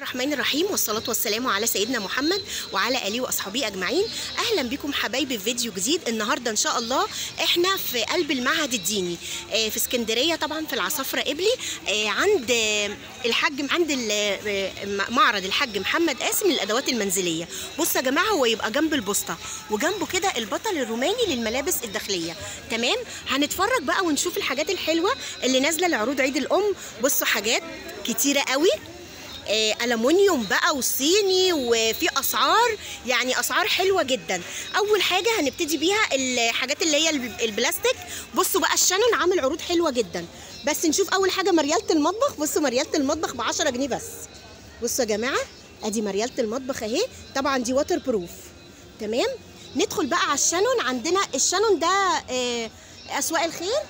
الرحمن الرحيم والصلاة والسلام على سيدنا محمد وعلى آله وأصحابه أجمعين أهلا بكم حبايبي في فيديو جديد النهاردة إن شاء الله إحنا في قلب المعهد الديني آه، في اسكندرية طبعا في العصافرة قبلي آه، عند آه، الحاج عند ال- آه، معرض الحاج محمد قاسم للأدوات المنزلية بصوا يا جماعة هو يبقى جنب البوسطة وجنبه كده البطل الروماني للملابس الداخلية تمام هنتفرج بقى ونشوف الحاجات الحلوة اللي نازلة لعروض عيد الأم بصوا حاجات كتيرة قوي آه، ألمونيوم بقى وصيني وفي أسعار يعني أسعار حلوة جدا أول حاجة هنبتدي بيها الحاجات اللي هي الب- البلاستيك بصوا بقى الشانون عامل عروض حلوة جدا بس نشوف أول حاجة مريالة المطبخ بصوا مريالة المطبخ ب 10 جنيه بس بصوا يا جماعة أدي مريالة المطبخ أهي طبعا دي واتر بروف تمام ندخل بقى على الشانون عندنا الشانون ده آه، أسواق الخير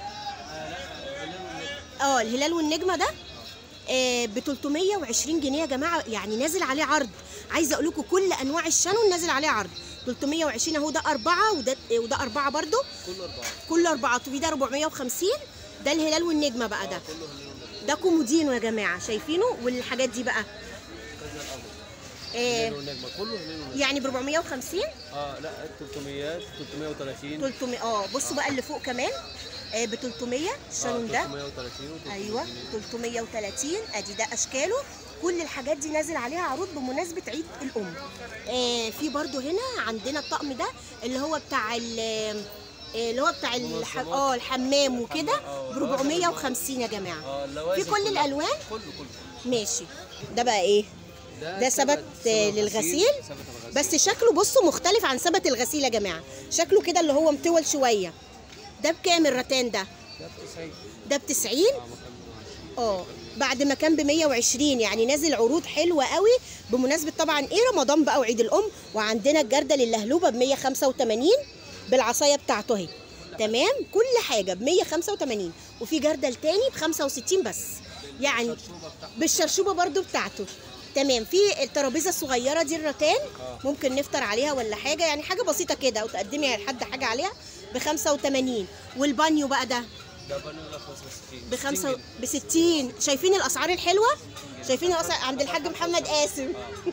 اه الهلال والنجمة ده ب 320 جنيه يا جماعه يعني نازل عليه عرض عايزه اقول لكم كل انواع الشانون نازل عليه عرض 320 اهو ده اربعه وده وده اربعه برده كله أربعة كل اربعه وفي ده 450 ده الهلال والنجمه بقى ده كله هليل ده كومودينو يا جماعه شايفينه والحاجات دي بقى كذا الأبيض آه هليل ونجمة كله هليل ونجمة يعني ب 450 اه لا 300 330 300 اه بصوا بقى اللي فوق كمان آه ب 300 الشانون ده 330 و 300 ايوه جنيه. 330 ادي ده اشكاله كل الحاجات دي نازل عليها عروض بمناسبه عيد الام آه في برضو هنا عندنا الطقم ده اللي هو بتاع ال- آه، اللي هو بتاع الح... منظمات. اه الحمام وكده آه، ب 450 يا جماعه اه اللوازم في كل كلها. الألوان؟ كله كله ماشي ده بقى ايه ده ثبت آه، للغسيل ثبت الغسيل بس شكله بصوا مختلف عن ثبت الغسيل يا جماعه شكله كده اللي هو مطول شويه ده بكام الرتان ده ده ب 90 ده ب 90 اه مكان 120 اه بعد ما كان ب 120 يعني نازل عروض حلوه قوي بمناسبه طبعا ايه رمضان بقى وعيد الام وعندنا الجردل اللهلوبه ب 185 بالعصايه بتاعته اهي تمام كل حاجه ب 185 وفي جردل تاني ب 65 بس يعني الشرشوبة بتاعته بالشرشوبه برضو بتاعته تمام في الترابيزه الصغيره دي الرتان آه. ممكن نفطر عليها ولا حاجه يعني حاجه بسيطه كده او تقدمي لحد حاجه عليها ب 85 والبانيو بقى ده ده بني ده 65 بخمسة ب 60 شايفين الاسعار الحلوه شايفين الاسعار عند الحاج محمد قاسم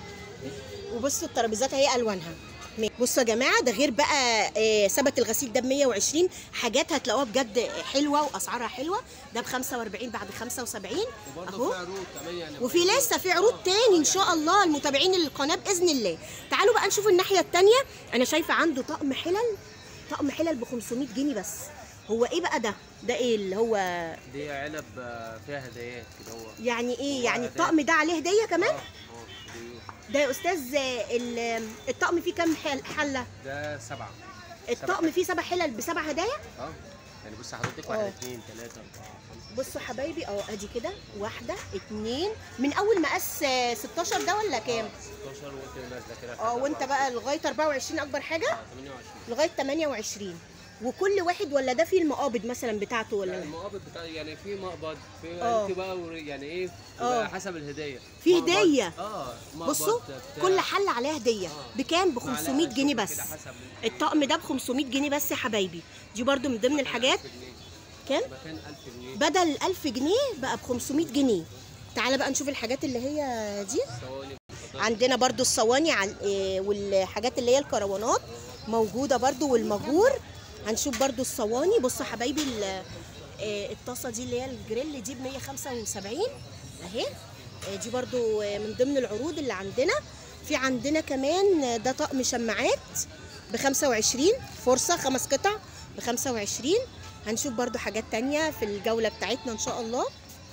وبصوا الترابيزات اهي الوانها بصوا يا جماعه ده غير بقى آه، ثبت الغسيل ده ب 120 حاجات هتلاقوها بجد حلوه واسعارها حلوه ده ب 45 بعد 75 وبرضه اهو في عروض كمان يعني وفي لسه في عروض تاني ان شاء الله المتابعين للقناه باذن الله تعالوا بقى نشوف الناحيه التانيه انا شايفه عنده طقم حلل طقم حلل ب 500 جنيه بس هو ايه بقى ده ده ايه اللي هو دي علب آه، فيها هدايات كده هو يعني ايه هو يعني هدايا. الطقم ده عليه هديه كمان اه اه دي- ده يا استاذ ال- الطقم فيه كام حل- حله ده سبعة الطقم فيه سبع حلل بسبع هدايا اه يعني بص حضرتك اه. واحد اثنين ثلاثة أربعة خمسة بصوا حبايبي اه ادي كده واحده اتنين من اول مقاس آه، 16 ده ولا كام 16 وانت نازلة كده اه وانت بقى لغايه 24 اكبر حاجه 28 لغايه 28 وكل واحد ولا ده فيه المقابض مثلا بتاعته لا ولا المقابض بتاع يعني في مقبض في اه. انت بقى ور- يعني ايه اه. بيبقى حسب الهديه في مقبض- هدية. اه مقبض بصوا بتاع- كل حله عليها هديه اه. بكام ب معلقة 500 جنيه شوكة بس كده حسب الطقم ده ب 500 جنيه بس يا حبايبي دي برضو من ضمن الحاجات 1000 جنيه. كام مكان 1000 جنيه بدل 1000 جنيه بقى ب 500 جنيه تعالى بقى نشوف الحاجات اللي هي دي ثواني عندنا برضو الصواني عن- إيه، والحاجات اللي هي الكروانات موجودة برضو والمجور هنشوف برضو الصواني بصوا حبايبي ال- إيه، الطاسة دي اللي هي الجريل دي ب 175 اهي إيه، دي برضو إيه، من ضمن العروض اللي عندنا في عندنا كمان ده طقم شماعات ب 25 فرصة خمس قطع ب 25 هنشوف برضو حاجات تانية في الجولة بتاعتنا ان شاء الله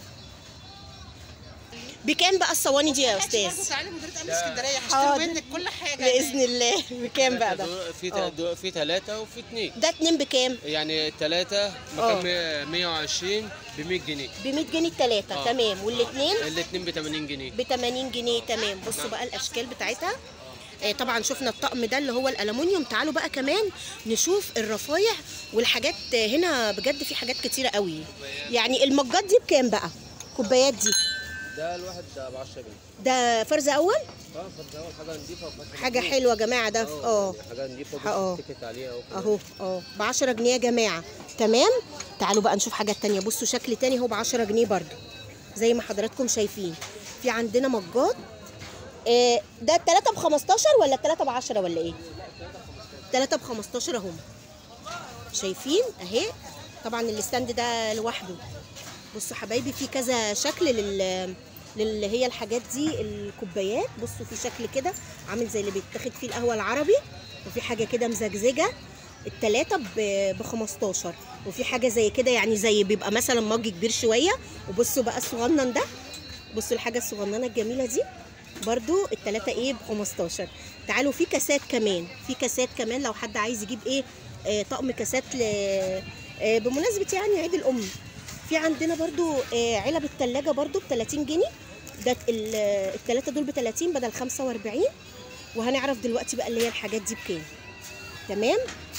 بكام بقى الصواني دي يا استاذ؟ تعالي مديرة امن لا. اسكندريه حاضر. هشتري منك كل حاجه باذن الله بكام بقى ده؟ دول- في اه. تا- دول- في ثلاثة وفي اثنين ده اتنين بكام؟ يعني الثلاثة اه. مكان 120 ب 100 جنيه ب 100 جنيه التلاتة اه. تمام والاثنين الاثنين ب 80 جنيه ب 80 جنيه تمام بصوا بقى الاشكال بتاعتها آه، طبعا شفنا الطقم ده اللي هو الالومنيوم تعالوا بقى كمان نشوف الرفايع والحاجات آه، هنا بجد في حاجات كتيره قوي يعني المجات دي بكام بقى كوبايات دي ده الواحد ب 10 جنيه ده فرز اول اه فده اول حاجة نضيفة وفتح حاجه مفروض. حلوه يا جماعه ده اه يعني حاجة نضيفة اه. بص تكت عليها اهو كده. اهو اه ب 10 جنيه يا جماعه تمام تعالوا بقى نشوف حاجات تانية بصوا شكل تاني اهو ب 10 جنيه برضو زي ما حضراتكم شايفين في عندنا مجات آه، ده التلاتة ب 15 ولا التلاتة ب 10 ولا ايه؟ التلاتة ب 15 اهم شايفين اهي طبعا الستاند ده لوحده بصوا حبايبي في كذا شكل لل للي هي الحاجات دي الكوبايات بصوا في شكل كده عامل زي اللي بيتاخد فيه القهوه العربي وفي حاجه كده مزجزجه التلاتة ب 15 وفي حاجه زي كده يعني زي بيبقى مثلا مج كبير شويه وبصوا بقى الصغنن ده بصوا الحاجه الصغننه الجميله دي برضو التلاتة ايه ب 15 تعالوا في كاسات كمان في كاسات كمان لو حد عايز يجيب ايه آه طقم كاسات ل... آه بمناسبة يعني عيد الأم في عندنا برضو آه علب التلاجة برضو ب 30 جنيه ده ال- التلاتة دول ب 30 بدل 45 وهنعرف دلوقتي بقى اللي هي الحاجات دي بكام تمام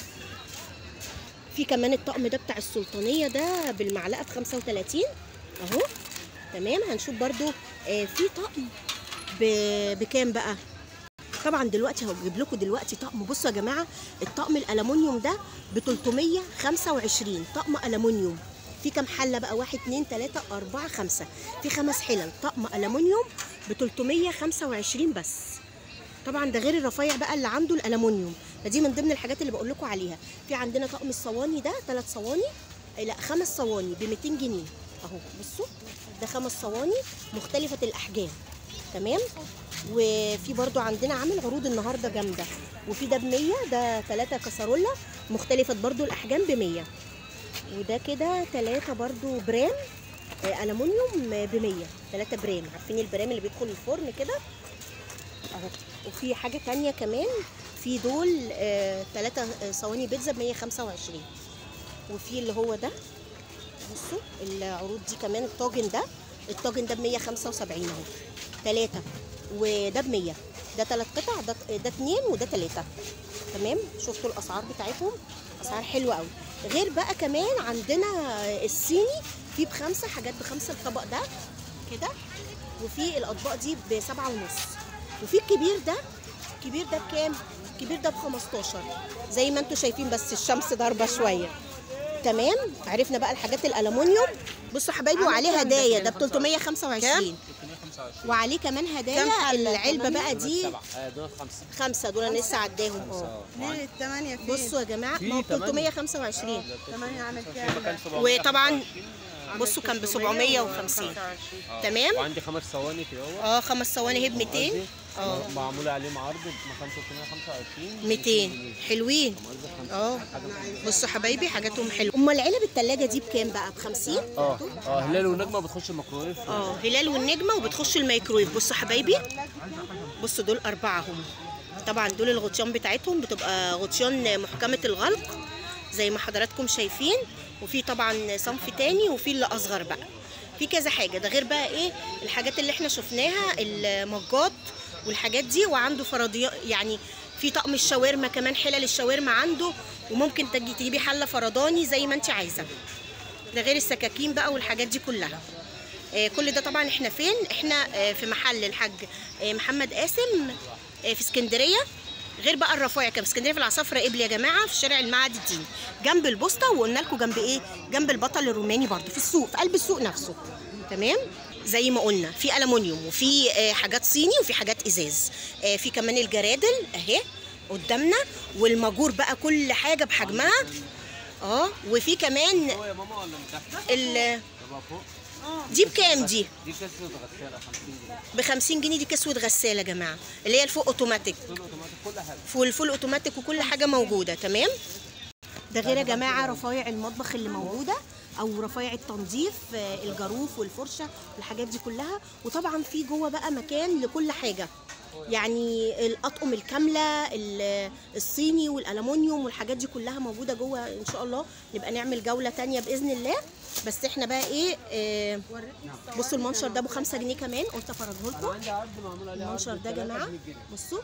في كمان الطقم ده بتاع السلطانية ده بالمعلقة ب 35 اهو تمام هنشوف برضو آه في طقم ب- بكام بقى طبعا دلوقتي هجيب لكم دلوقتي طقم بصوا يا جماعه الطقم الالومنيوم ده ب 325 طقم الومنيوم في كام حله بقى واحد اتنين تلاته اربعه خمسه في خمس حلل طقم الومنيوم ب 325 بس طبعا ده غير الرفايع بقى اللي عنده الالومنيوم فدي من ضمن الحاجات اللي بقول لكم عليها في عندنا طقم الصواني ده ثلاث صواني آه، لا خمس صواني ب 200 جنيه اهو بصوا ده خمس صواني مختلفه الاحجام تمام وفي برضو عندنا عامل عروض النهارده جامده وفي ده ب 100 ده ثلاثة كسرولة مختلفة برضو الأحجام ب 100 وده كده ثلاثة برضو برام آه، ألمونيوم ب 100 ثلاثة برام عارفين البرام اللي بيدخل الفرن كده اهو وفي حاجة تانية كمان في دول ثلاثة صواني بيتزا ب 125 وفي اللي هو ده بصوا العروض دي كمان الطاجن ده الطاجن ده ب 175 اهو ثلاثة وده ب 100 ده ثلاث قطع ده ده اثنين وده ثلاثة تمام شفتوا الاسعار بتاعتهم اسعار حلوه قوي غير بقى كمان عندنا الصيني في بخمسه حاجات بخمسه الطبق ده كده وفي الاطباق دي بسبعة ونص وفي الكبير ده الكبير ده بكام الكبير ده ب 15 زي ما انتم شايفين بس الشمس ضاربه شويه تمام عرفنا بقى الحاجات الالومنيوم بصوا حبايبي وعليه هدايا ده ب 325 وعليه كمان هدايا العلبه بقى دي سبعة آه دول خمسة خمسه دول انا لسه عداهم اه ليه الثمانية فين؟ بصوا يا جماعه ما هو ب في كمان. 325 ثمانية عامل كان كام؟ 700 وطبعا بصوا كان ب 750 آه. تمام. وعندي خمس صواني في اول اه خمس صواني اهي ب 200 اه معمول عليهم عرض ب 325 200 حلوين اه بصوا حبايبي حاجاتهم حلوه امال علب التلاجة دي بكام بقى ب 50 اه اه هلال ونجمه بتخش الميكرويف اه هلال والنجمه وبتخش الميكرويف بصوا حبايبي بصوا دول اربعه هم طبعا دول الغطيان بتاعتهم بتبقى غطيان محكمه الغلق زي ما حضراتكم شايفين وفي طبعا صنف تاني وفي اللي اصغر بقى في كذا حاجه ده غير بقى ايه الحاجات اللي احنا شفناها المجات والحاجات دي وعنده فرضيات يعني في طقم الشاورما كمان حلل الشاورما عنده وممكن تجي تجيبي حله فرداني زي ما انت عايزه ده غير السكاكين بقى والحاجات دي كلها آه، كل ده طبعا احنا فين احنا آه، في محل الحاج آه، محمد قاسم آه، في اسكندريه غير بقى الرفايع كان في اسكندريه في العصافره قبل يا جماعه في شارع المعهد الديني جنب البوسطه وقلنا لكم جنب ايه جنب البطل الروماني برضو في السوق في قلب السوق نفسه تمام زي ما قلنا في الومنيوم وفي آه، حاجات صيني وفي حاجات ازاز آه، في كمان الجرادل اهي قدامنا والماجور بقى كل حاجه بحجمها اه وفي كمان هو يا ماما ولا من تحت؟ ال تبقى فوق دي بكام دي؟ دي كاسة غسالة 50 جنيه ب 50 جنيه دي كسوة غسالة يا جماعة اللي هي الفوق اوتوماتيك كل اوتوماتيك كل حاجة والفول اوتوماتيك وكل حاجة موجودة تمام ده غير يا جماعة رفايع المطبخ اللي موجودة أو رفايع التنظيف آه، الجاروف والفرشة الحاجات دي كلها وطبعا في جوه بقى مكان لكل حاجة يعني الأطقم الكاملة ال- الصيني والألمونيوم والحاجات دي كلها موجودة جوه إن شاء الله نبقى نعمل جولة تانية بإذن الله بس احنا بقى ايه آه بصوا المنشر ده ابو 5 جنيه كمان قلت افرجه لكم عندي عرض معمول عليه عرض المنشر ده يا بتلاتة جماعه بمية جنيه. بصوا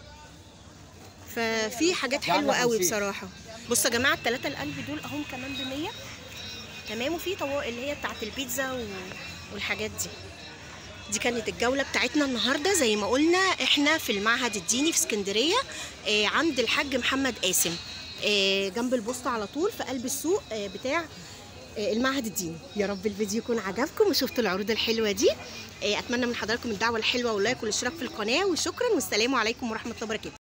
ففي حاجات ده عاملة حلوه قوي 50. بصراحه بصوا يا جماعه الثلاثه القلب دول اهم كمان ب 100 تمام وفي طواق اللي هي بتاعت البيتزا و... والحاجات دي دي كانت الجوله بتاعتنا النهارده زي ما قلنا احنا في المعهد الديني في اسكندريه آه عند الحاج محمد قاسم آه جنب البوسطه على طول في قلب السوق آه بتاع آه، المعهد الديني يا رب الفيديو يكون عجبكم وشفتوا العروض الحلوه دي آه، اتمنى من حضراتكم الدعوه الحلوه واللايك والاشتراك في القناه وشكرا والسلام عليكم ورحمه الله وبركاته